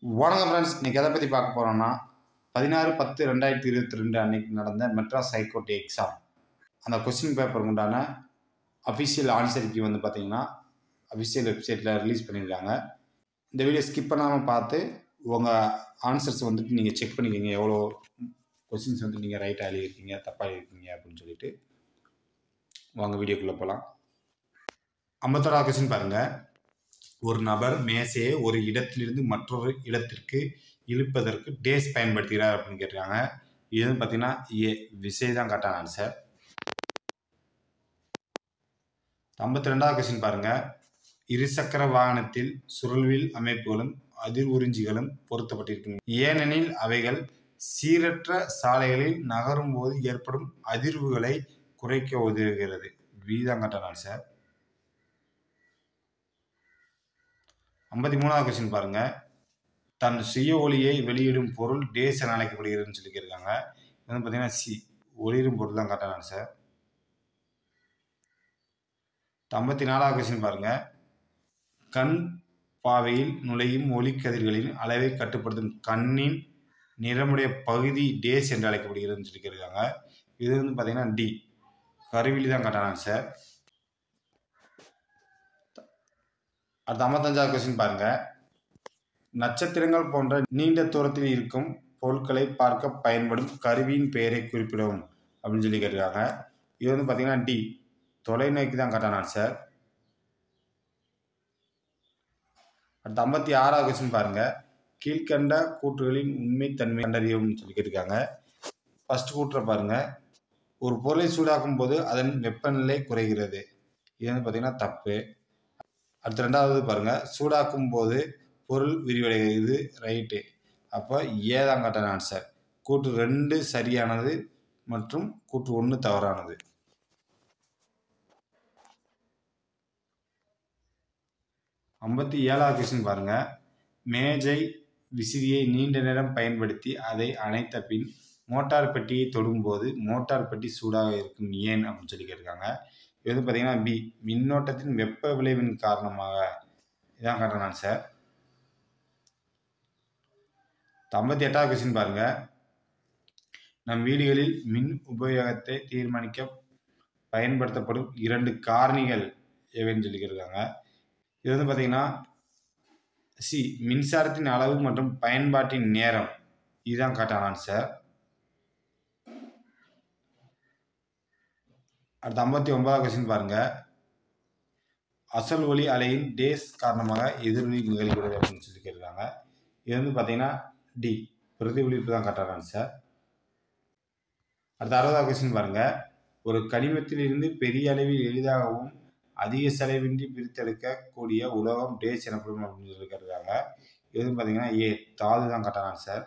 வணக்கம் ஃப்ரெண்ட்ஸ் இன்றைக்கி எதை பற்றி பார்க்க போகிறோம்னா பதினாறு பத்து ரெண்டாயிரத்தி இருபத்தி ரெண்டு அன்னைக்கு நடந்த மெட்ராஸ் ஹைகோர்ட் எக்ஸாம் அந்த கொஸ்டின் பேப்பருக்கு உண்டான அஃபிஷியல் ஆன்சருக்கு வந்து பார்த்தீங்கன்னா அஃபிஷியல் வெப்சைட்டில் ரிலீஸ் பண்ணியிருக்காங்க இந்த வீடியோ ஸ்கிப் பண்ணாமல் பார்த்து உங்கள் ஆன்சர்ஸ் வந்துட்டு நீங்கள் செக் பண்ணிக்கோங்க எவ்வளோ கொஸ்டின்ஸ் வந்து நீங்கள் ரைட்டாக எழுதியிருக்கீங்க தப்பாக எழுதிருக்கீங்க அப்படின்னு சொல்லிட்டு வாங்க வீடியோக்குள்ளே போகலாம் ஐம்பத்தோராவது கொஸ்டின் பாருங்கள் ஒரு நபர் மேசையை ஒரு இடத்திலிருந்து மற்றொரு இடத்திற்கு இழுப்பதற்கு டேஸ் பயன்படுத்துகிறார் அப்படின்னு கேட்டிருக்காங்க இது வந்து பார்த்தீங்கன்னா ஏ விசை தான் கரெக்டான ஆன்சர் ஐம்பத்தி ரெண்டாவது கொஸ்டின் பாருங்க இருசக்கர வாகனத்தில் சுருள்வில் அமைப்புகளும் அதிர் உறிஞ்சிகளும் பொருத்தப்பட்டிருக்கின்றன ஏனெனில் அவைகள் சீரற்ற சாலைகளில் நகரும் போது ஏற்படும் அதிர்வுகளை குறைக்க உதவுகிறது வீதான் கரெக்டான ஆன்சர் ஐம்பத்தி மூணாவது கொஸ்டின் பாருங்க தன் சுய ஒளியை வெளியிடும் பொருள் டேஸ் என அழைக்கப்படுகிறதுன்னு சொல்லியிருக்காங்க இது வந்து பார்த்தீங்கன்னா சி ஒளிரும் பொருள் தான் கரெக்டான ஆன்சர் ஐம்பத்தி நாலாவது கொஸ்டின் பாருங்க கண் பாவையில் நுழையும் ஒளிக்கதிர்களின் அளவை கட்டுப்படுத்தும் கண்ணின் நிறமுடைய பகுதி டேஸ் என்று அழைக்கப்படுகிறதுன்னு சொல்லியிருக்காங்க இது வந்து பார்த்தீங்கன்னா டி கருவிலி தான் கரெக்டான ஆன்சர் அடுத்த ஐம்பத்தஞ்சாவது கொஸ்டின் பாருங்க நட்சத்திரங்கள் போன்ற நீண்ட தூரத்தில் இருக்கும் பொருட்களை பார்க்க பயன்படும் கருவியின் பெயரை குறிப்பிடவும் அப்படின்னு சொல்லி கேட்டிருக்காங்க இது வந்து பார்த்தீங்கன்னா டி தொலைநோக்கி தான் கரெக்டான ஆன்சர் அடுத்த ஐம்பத்தி ஆறாவது கொஸ்டின் பாருங்க கீழ்கண்ட கூற்றுகளின் உண்மைத்தன்மை கண்டறியவும் சொல்லி கேட்டிருக்காங்க ஃபர்ஸ்ட் கூற்றை பாருங்க ஒரு பொருளை சூடாக்கும் போது அதன் வெப்பநிலை குறைகிறது இது வந்து பார்த்தீங்கன்னா தப்பு அடுத்த ரெண்டாவது பாருங்க சூடாக்கும் போது பொருள் விரிவடைகிறது ரைட்டு அப்போ ஏதாம் கரெக்டான ஆன்சர் கூற்று ரெண்டு சரியானது மற்றும் கூற்று ஒன்று தவறானது ஐம்பத்தி ஏழாவது கொஸ்டின் பாருங்க மேஜை விசிறியை நீண்ட நேரம் பயன்படுத்தி அதை அணைத்த பின் மோட்டார் பெட்டியை தொடும்போது மோட்டார் பெட்டி சூடாக இருக்கும் ஏன் அப்படின்னு சொல்லி கேட்டிருக்காங்க இது வந்து பார்த்தீங்கன்னா பி மின்னோட்டத்தின் வெப்ப விளைவின் காரணமாக இதான் கரெக்டான ஆன்சர் ஐம்பத்தி எட்டாவது கொஸ்டின் பாருங்க நம் வீடுகளில் மின் உபயோகத்தை தீர்மானிக்க பயன்படுத்தப்படும் இரண்டு காரணிகள் எவைன்னு சொல்லிக்கிருக்காங்க இது வந்து பார்த்தீங்கன்னா சி மின்சாரத்தின் அளவு மற்றும் பயன்பாட்டின் நேரம் இதுதான் கரெக்டான ஆன்சர் அடுத்த ஐம்பத்தி ஒன்பதாவது கொஸ்டின் பாருங்க அசல் ஒளி அலையின் டேஸ் காரணமாக எதிரொலி நிகழ்கிறது அப்படின்னு சொல்லி கேட்டிருக்காங்க இது வந்து பார்த்தீங்கன்னா டி பிரதிபலிப்பு தான் கரெக்டான ஆன்சர் அடுத்த அறுபதாவது கொஸ்டின் பாருங்க ஒரு கனிமத்தில் இருந்து பெரிய அளவில் எளிதாகவும் அதிக செலவின்றி பிரித்தெடுக்கக்கூடிய உலோகம் டேஸ் எனப்படும் அப்படின்னு சொல்லி கேட்டிருக்காங்க இது வந்து பார்த்தீங்கன்னா ஏ தாது தான் கரெக்டான ஆன்சர்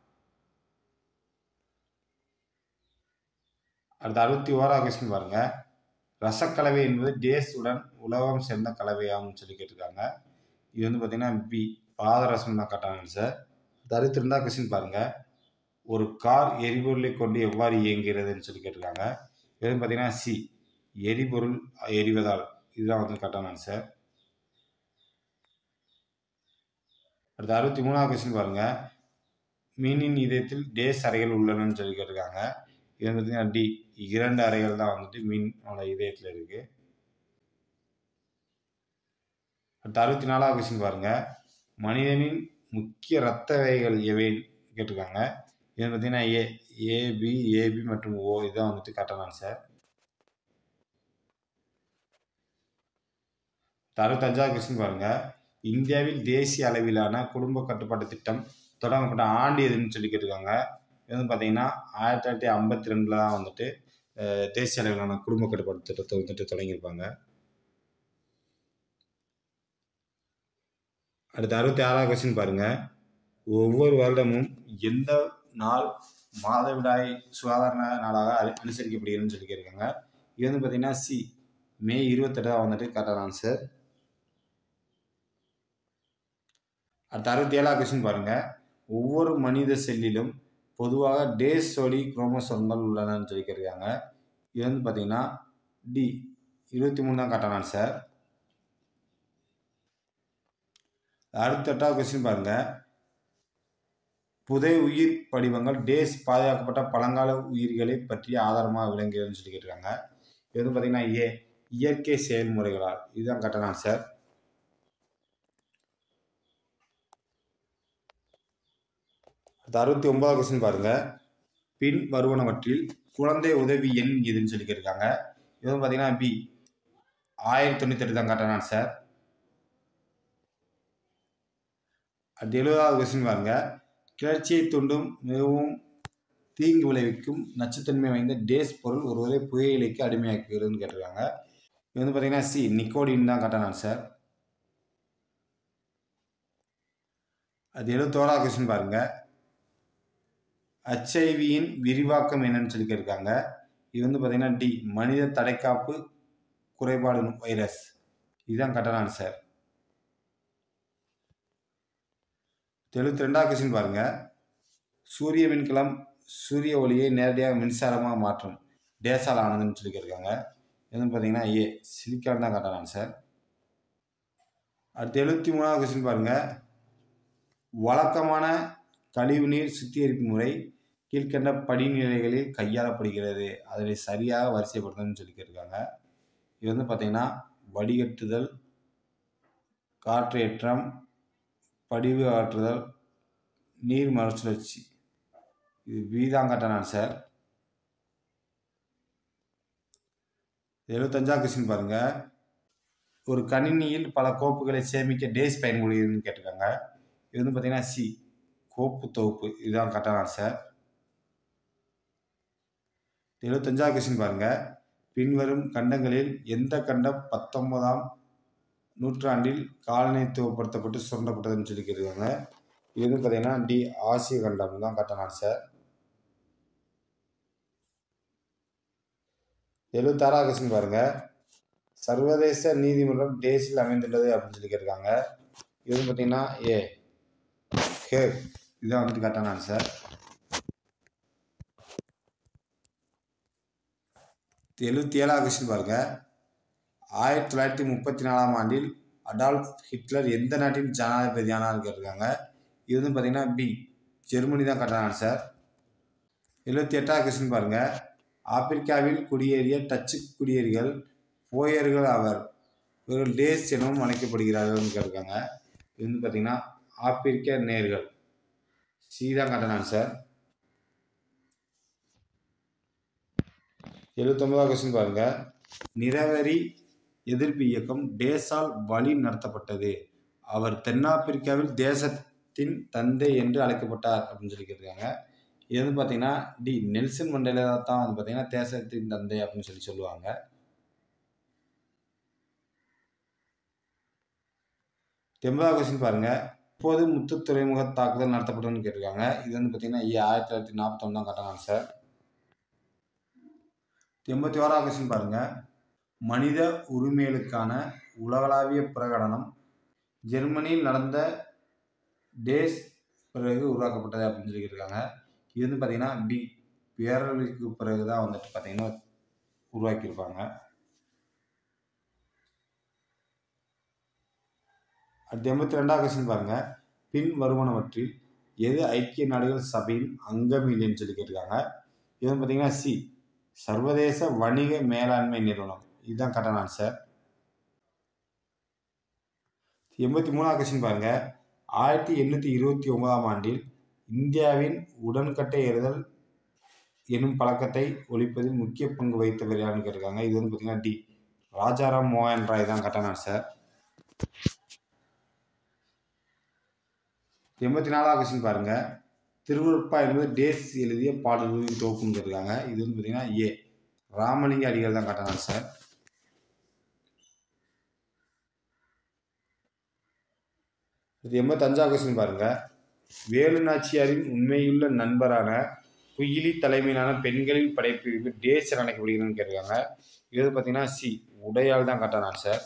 அடுத்த அறுபத்தி ஓராவது கொஸ்டின் பாருங்க ரசக்கலவை என்பது டேஸ் உடன் உலோகம் சேர்ந்த கலவையாகும் சொல்லி கேட்டிருக்காங்க இது வந்து பார்த்தீங்கன்னா பி பாதரசம் தான் கரெக்டான ஆன்சர் அடுத்த அறுபத்தி ரெண்டாவது கொஸ்டின் பாருங்க ஒரு கார் எரிபொருளை கொண்டு எவ்வாறு இயங்குகிறதுன்னு சொல்லி கேட்டிருக்காங்க இது வந்து பார்த்தீங்கன்னா சி எரிபொருள் எரிவதால் இதுதான் வந்து கரெக்டான ஆன்சர் அடுத்த அறுபத்தி மூணாவது கொஸ்டின் பாருங்க மீனின் இதயத்தில் டேஸ் அறைகள் உள்ளனன்னு சொல்லி கேட்டிருக்காங்க இது வந்து பார்த்தீங்கன்னா டி இரண்டு அறைகள் தான் வந்துட்டு மீனோட இதயத்தில் இருக்கு அடுத்த அறுபத்தி நாலாவது கொஸ்டின் பாருங்க மனிதனின் முக்கிய இரத்த வகைகள் எவைன்னு கேட்டிருக்காங்க இது பார்த்தீங்கன்னா ஏ ஏபி ஏபி மற்றும் ஓ இதுதான் வந்துட்டு கரெக்டான ஆன்சர் அறுபத்தஞ்சாவது கொஸ்டின் பாருங்க இந்தியாவில் தேசிய அளவிலான குடும்ப கட்டுப்பாட்டு திட்டம் தொடங்கப்பட்ட ஆண்டு எதுன்னு சொல்லி கேட்டிருக்காங்க இது வந்து பார்த்தீங்கன்னா ஆயிரத்தி தொள்ளாயிரத்தி ஐம்பத்தி ரெண்டில் தான் வந்துட்டு தேசிய அளவிலான குடும்ப கட்டுப்பாட்டு திட்டத்தை வந்துட்டு தொடங்கியிருப்பாங்க அடுத்த அறுபத்தி ஆறாவது கொஸ்டின் பாருங்க ஒவ்வொரு வருடமும் எந்த நாள் மாதவிடாய் சுகாதார நாளாக அனுசரிக்கப்படுகிறதுன்னு சொல்லி கேட்குறாங்க இது வந்து பார்த்தீங்கன்னா சி மே இருபத்தெட்டு தான் வந்துட்டு கரெக்டான ஆன்சர் அடுத்த அறுபத்தி ஏழாவது கொஸ்டின் பாருங்க ஒவ்வொரு மனித செல்லிலும் பொதுவாக டேஸ் ஒளி குரோமோசோம்கள் உள்ளனன்னு சொல்லி கேட்குறாங்க இது வந்து பார்த்தீங்கன்னா டி இருபத்தி மூணு தான் கரெக்டான ஆன்சர் அடுத்த எட்டாவது கொஸ்டின் பாருங்க புதை உயிர் படிவங்கள் டேஸ் பாதுகாக்கப்பட்ட பழங்கால உயிர்களை பற்றிய ஆதாரமாக விளங்குகிறதுன்னு சொல்லி கேட்டிருக்காங்க இது வந்து பார்த்தீங்கன்னா ஏ இயற்கை செயல்முறைகளால் இதுதான் கரெக்டான ஆன்சர் அடுத்து அறுபத்தி ஒன்பதாவது கொஸ்டின் பாருங்க பின் வருவனவற்றில் குழந்தை உதவி எண் இதுன்னு சொல்லி கேட்டிருக்காங்க இது வந்து பார்த்தீங்கன்னா பி ஆயிரத்தி தொண்ணூற்றி எட்டு தான் கரெக்டான ஆன்சர் அடுத்து எழுபதாவது கொஸ்டின் பாருங்க கிளர்ச்சியை தூண்டும் மிகவும் தீங்கு விளைவிக்கும் நச்சுத்தன்மை வாய்ந்த டேஸ் பொருள் ஒருவரை புகையிலைக்கு அடிமையாக்குகிறதுன்னு கேட்டிருக்காங்க இது வந்து பார்த்தீங்கன்னா சி நிக்கோடின் தான் கரெக்டான ஆன்சர் அது எழுபத்தோராவது கொஸ்டின் பாருங்க ஹெச்ஐவியின் விரிவாக்கம் என்னன்னு சொல்லி கேட்டிருக்காங்க இது வந்து பார்த்தீங்கன்னா டி மனித தடைக்காப்பு குறைபாடு வைரஸ் இதுதான் கரெக்டான ஆன்சர் எழுபத்தி ரெண்டாவது கொஸ்டின் பாருங்க சூரிய மின்கலம் சூரிய ஒளியை நேரடியாக மின்சாரமாக மாற்றும் டேசால் ஆனதுன்னு சொல்லி கேட்டிருக்காங்க எதுன்னு பார்த்தீங்கன்னா ஏ சிலிக்கான் தான் கரெக்டான ஆன்சர் அடுத்து எழுபத்தி மூணாவது கொஸ்டின் பாருங்க வழக்கமான கழிவுநீர் சுத்திகரிப்பு முறை கீழ்கண்ட படிநிலைகளில் கையாளப்படுகிறது அதனை சரியாக வரிசைப்படுத்தணும்னு சொல்லி கேட்டிருக்காங்க இது வந்து பார்த்தீங்கன்னா வடிகட்டுதல் காற்றேற்றம் படிவு ஆற்றுதல் நீர் மறுசுழற்சி இது வீதாங்கட்டான ஆன்சர் எழுபத்தஞ்சாவது கொஸ்டின் பாருங்க ஒரு கணினியில் பல கோப்புகளை சேமிக்க டேஸ் பயன்படுகிறதுன்னு கேட்டிருக்காங்க இது வந்து பார்த்தீங்கன்னா சி கோப்பு தொகுப்பு இதுதான் கரெக்டான ஆன்சர் எழுபத்தஞ்சாவது கொஸ்டின் பாருங்க பின்வரும் கண்டங்களில் எந்த கண்டம் பத்தொன்பதாம் நூற்றாண்டில் காலனித்துவப்படுத்தப்பட்டு சுரண்டப்பட்டதுன்னு சொல்லி கேட்டிருக்காங்க இது வந்து பார்த்தீங்கன்னா டி ஆசிய கண்டம் தான் கரெக்டான ஆன்சர் எழுபத்தாறாவது கொஸ்டின் பாருங்க சர்வதேச நீதிமன்றம் டேஸில் அமைந்துள்ளது அப்படின்னு சொல்லி கேட்டிருக்காங்க இது வந்து பார்த்தீங்கன்னா ஏ ஹே இதுதான் வந்துட்டு கரெக்டான ஆன்சர் எழுபத்தி ஏழாவது கொஸ்டின் பாருங்க ஆயிரத்தி தொள்ளாயிரத்தி முப்பத்தி நாலாம் ஆண்டில் அடால்ஃப் ஹிட்லர் எந்த நாட்டின் ஜனாதிபதியானார் கேட்டிருக்காங்க இது வந்து பார்த்தீங்கன்னா பி ஜெர்மனி தான் கரெக்டான ஆன்சர் எழுபத்தி எட்டாவது கொஸ்டின் பாருங்க ஆப்பிரிக்காவில் குடியேறிய டச்சு குடியேறிகள் போயர்கள் அவர் இவர்கள் டேஸ் எனவும் அழைக்கப்படுகிறார்கள்னு கேட்டிருக்காங்க இது வந்து பார்த்தீங்கன்னா ஆப்பிரிக்க நேர்கள் சி தான் கரெக்டான ஆன்சர் எழுபத்தொன்பதாவது கொஸ்டின் பாருங்க நிறவரி எதிர்ப்பு இயக்கம் டேஸால் வழி நடத்தப்பட்டது அவர் தென்னாப்பிரிக்காவில் தேசத்தின் தந்தை என்று அழைக்கப்பட்டார் அப்படின்னு சொல்லி கேட்டிருக்காங்க இது வந்து பார்த்தீங்கன்னா டி நெல்சன் மண்டேலா தான் வந்து பார்த்தீங்கன்னா தேசத்தின் தந்தை அப்படின்னு சொல்லி சொல்லுவாங்க எண்பதாவது கொஸ்டின் பாருங்க இப்போது முத்து துறைமுக தாக்குதல் நடத்தப்பட்டதுன்னு கேட்டிருக்காங்க இது வந்து பார்த்தீங்கன்னா ஏ ஆயிரத்தி தொள்ளாயிரத்தி நாற்பத்தொன்னு தான் கரெக்டான ஆன்சர் எண்பத்தி ஓராவது கொஸ்டின் பாருங்க மனித உரிமைகளுக்கான உலகளாவிய பிரகடனம் ஜெர்மனியில் நடந்த டேஸ் பிறகு உருவாக்கப்பட்டது அப்படின்னு சொல்லியிருக்காங்க இது வந்து பார்த்தீங்கன்னா பி பேரழிவுக்கு பிறகு தான் வந்துட்டு பார்த்தீங்கன்னா உருவாக்கியிருப்பாங்க அடுத்து எண்பத்தி ரெண்டாவது கொஸ்டின் பாருங்க பின் வருவனவற்றில் எது ஐக்கிய நாடுகள் சபையின் அங்கம் இல்லைன்னு சொல்லி கேட்டிருக்காங்க இது வந்து பார்த்தீங்கன்னா சி சர்வதேச வணிக மேலாண்மை நிறுவனம் இதுதான் கரெக்டான ஆன்சர் எண்பத்தி மூணாவது கொஸ்டின் பாருங்க ஆயிரத்தி எண்ணூற்றி இருபத்தி ஒன்பதாம் ஆண்டில் இந்தியாவின் உடன்கட்டை ஏறுதல் எனும் பழக்கத்தை ஒழிப்பதில் முக்கிய பங்கு வகித்தவர் யாருன்னு கேட்டிருக்காங்க இது வந்து பார்த்தீங்கன்னா டி ராஜாராம் மோகன் ராய் தான் கரெக்டான ஆன்சர் எண்பத்தி நாலாவது கொஸ்டின் பாருங்க திருவருப்பா என்பது டேஸ் எழுதிய பாடல்களின் தொகுப்புன்னு இருக்காங்க இது வந்து பார்த்தீங்கன்னா ஏ ராமலிங்க அடிகள் தான் கரெக்டான ஆன்சர் இது எண்பத்தஞ்சாவது கொஸ்டின் பாருங்க வேலு நாச்சியாரின் உண்மையுள்ள நண்பரான குயிலி தலைமையிலான பெண்களின் படைப்பிரிவு டேஸ் என அழைக்கப்படுகிறதுன்னு கேட்டிருக்காங்க இது வந்து பார்த்தீங்கன்னா சி உடையால் தான் கரெக்டான ஆன்சர்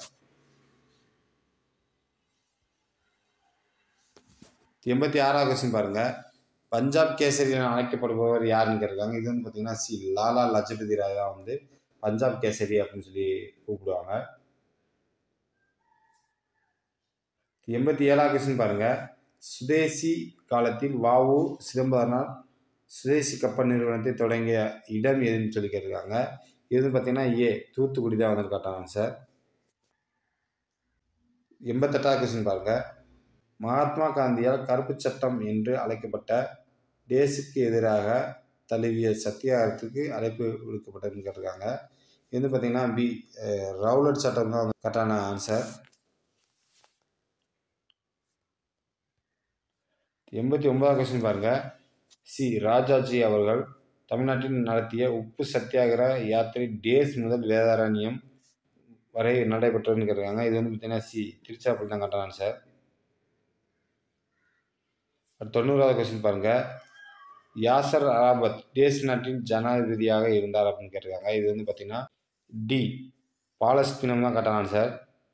எண்பத்தி ஆறாவது கொஸ்டின் பாருங்க பஞ்சாப் கேசரி என அழைக்கப்படுபவர் யாருன்னு கேட்டிருக்காங்க இது வந்து பார்த்தீங்கன்னா சி லாலா லஜபதி ராய் தான் வந்து பஞ்சாப் கேசரி அப்படின்னு சொல்லி கூப்பிடுவாங்க எண்பத்தி ஏழாவது கொஸ்டின் பாருங்க சுதேசி காலத்தில் வாவு சிதம்பரனார் சுதேசி கப்பல் நிறுவனத்தை தொடங்கிய இடம் எதுன்னு சொல்லி கேட்டிருக்காங்க இது வந்து பார்த்தீங்கன்னா ஏ தூத்துக்குடி தான் வந்து காட்டாங்க சார் எண்பத்தெட்டாவது கொஸ்டின் பாருங்க மகாத்மா காந்தியால் கருப்பு சட்டம் என்று அழைக்கப்பட்ட டேஸுக்கு எதிராக தழுவிய சத்தியாகிரகத்துக்கு அழைப்பு விடுக்கப்பட்டதுன்னு கேட்டிருக்காங்க இது வந்து பார்த்தீங்கன்னா பி ரவுலட் சட்டம் தான் வந்து கரெக்டான ஆன்சர் எண்பத்தி ஒன்பதாவது கொஸ்டின் பாருங்க சி ராஜாஜி அவர்கள் தமிழ்நாட்டில் நடத்திய உப்பு சத்தியாகிரக யாத்திரை டேஸ் முதல் வேதாரண்யம் வரை நடைபெற்றதுன்னு கேட்டிருக்காங்க இது வந்து பார்த்தீங்கன்னா சி திருச்சாப்பள்ளி தான் கரெக்டான ஆன்சர் அடுத்து தொண்ணூறாவது கொஸ்டின் பாருங்க யாசர் அராபத் டேஸ் நாட்டின் ஜனாதிபதியாக இருந்தார் அப்படின்னு கேட்டிருக்காங்க இது வந்து பார்த்தீங்கன்னா டி பாலஸ்தீனம் தான் கரெக்டான ஆன்சர்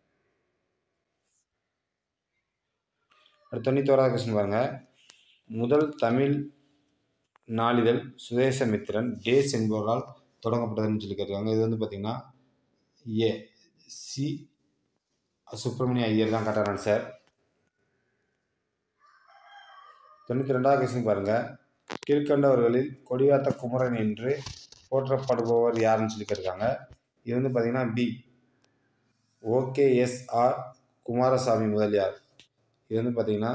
அடுத்து தொண்ணூத்தோராவது கொஸ்டின் பாருங்க முதல் தமிழ் நாளிதழ் சுதேசமித்திரன் டேஸ் என்பவரால் தொடங்கப்பட்டதுன்னு சொல்லி கேட்டிருக்காங்க இது வந்து பார்த்தீங்கன்னா ஏ சி சுப்பிரமணிய ஐயர் தான் கரெக்டான ஆன்சர் தொண்ணூற்றி ரெண்டாவது கொஸ்டின் பாருங்கள் கீழ்கண்டவர்களில் கொடியாத்த குமரன் என்று போற்றப்படுபவர் யாருன்னு சொல்லி கேட்டிருக்காங்க இது வந்து பார்த்தீங்கன்னா பி ஓகேஎஸ்ஆர் குமாரசாமி முதலியார் இது வந்து பார்த்தீங்கன்னா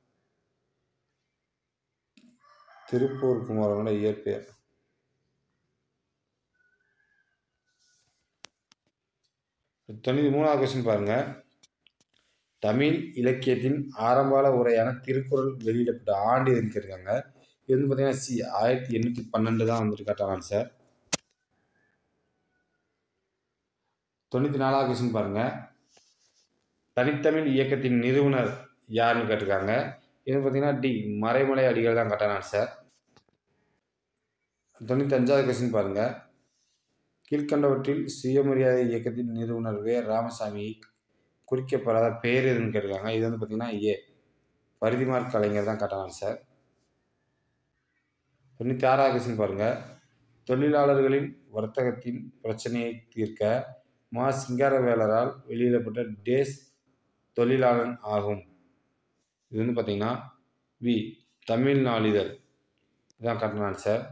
திருப்பூர் குமாரனோட இயற்பெயர் தொண்ணூற்றி மூணாவது கொஸ்டின் பாருங்க தமிழ் இலக்கியத்தின் ஆரம்பால உரையான திருக்குறள் வெளியிடப்பட்ட ஆண்டு எதுன்னு கேட்டிருக்காங்க இது வந்து பார்த்தீங்கன்னா சி ஆயிரத்தி எண்ணூற்றி பன்னெண்டு தான் வந்துட்டு கரெக்டான ஆன்சர் தொண்ணூற்றி நாலாவது கொஸ்டின் பாருங்க தனித்தமிழ் இயக்கத்தின் நிறுவனர் யாருன்னு கேட்டிருக்காங்க இது பார்த்தீங்கன்னா டி மறைமலை அடிகள் தான் கரெக்டான ஆன்சர் தொண்ணூற்றி அஞ்சாவது கொஸ்டின் பாருங்க கீழ்கண்டவற்றில் சுயமரியாதை இயக்கத்தின் நிறுவனர் வே ராமசாமி குறிக்கப்படாத பெயர் எதுன்னு கேட்டிருக்காங்க இது வந்து பார்த்தீங்கன்னா ஏ பரிதிமார் கலைஞர் தான் கரெக்டான ஆன்சர் தொண்ணூற்றி ஆறாவது கொஸ்டின் பாருங்க தொழிலாளர்களின் வர்த்தகத்தின் பிரச்சனையை தீர்க்க மா சிங்காரவேலரால் வெளியிடப்பட்ட டேஸ் தொழிலாளன் ஆகும் இது வந்து பார்த்தீங்கன்னா வி தமிழ் நாளிதழ் இதுதான் கரெக்டான ஆன்சர்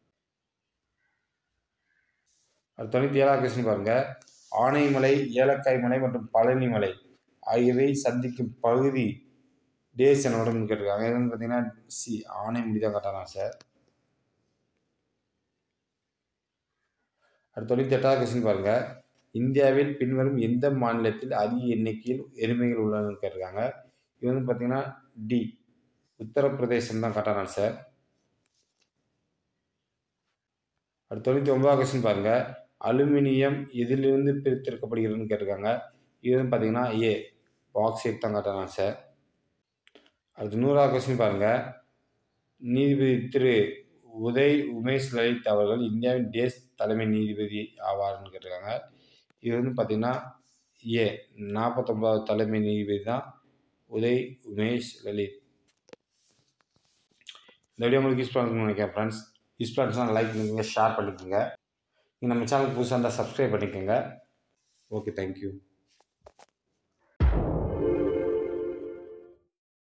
அடுத்து தொண்ணூற்றி ஏழாவது கொஸ்டின் பாருங்க ஆனைமலை ஏலக்காய் மலை மற்றும் பழனி மலை ஆகியவை சந்திக்கும் பகுதி டேஸ் என்னோட கேட்டிருக்காங்க இது வந்து பார்த்தீங்கன்னா சி ஆனைமொழி தான் கரெக்டான ஆன்சர் அடுத்து தொண்ணூற்றி எட்டாவது கொஸ்டின் பாருங்க இந்தியாவில் பின்வரும் எந்த மாநிலத்தில் அதிக எண்ணிக்கையில் எருமைகள் உள்ளனன்னு கேட்டிருக்காங்க இது வந்து பார்த்தீங்கன்னா டி உத்தரப்பிரதேசம் தான் கரெக்டான ஆன்சர் அடுத்து தொண்ணூற்றி ஒன்பதாவது கொஸ்டின் பாருங்க அலுமினியம் எதிலிருந்து பிரித்தெடுக்கப்படுகிறதுன்னு கேட்டிருக்காங்க இது வந்து பார்த்தீங்கன்னா ஏ பாக்ஸைட் தான் கரெக்டான ஆன்சர் அடுத்து நூறாவது கொஸ்டின் பாருங்க நீதிபதி திரு உதய் உமேஷ் லலித் அவர்கள் இந்தியாவின் டேஸ் தலைமை நீதிபதி ஆவார்னு கேட்டிருக்காங்க இது வந்து பார்த்தீங்கன்னா ஏ நாற்பத்தொம்பதாவது தலைமை நீதிபதி தான் உதய் உமேஷ் லலித் இந்த வீடியோ உங்களுக்கு யூஸ் பண்ணுன்னு நினைக்கிறேன் ஃப்ரெண்ட்ஸ் யூஸ் பண்ணுச்சுன்னா லைக் பண்ணிக்கோங்க ஷேர் பண்ணிக்கோங்க நீங்கள் நம்ம சேனலுக்கு புதுசாக இருந்தால் சப்ஸ்கிரைப் பண்ணிக்கோங்க ஓகே தேங்க்யூ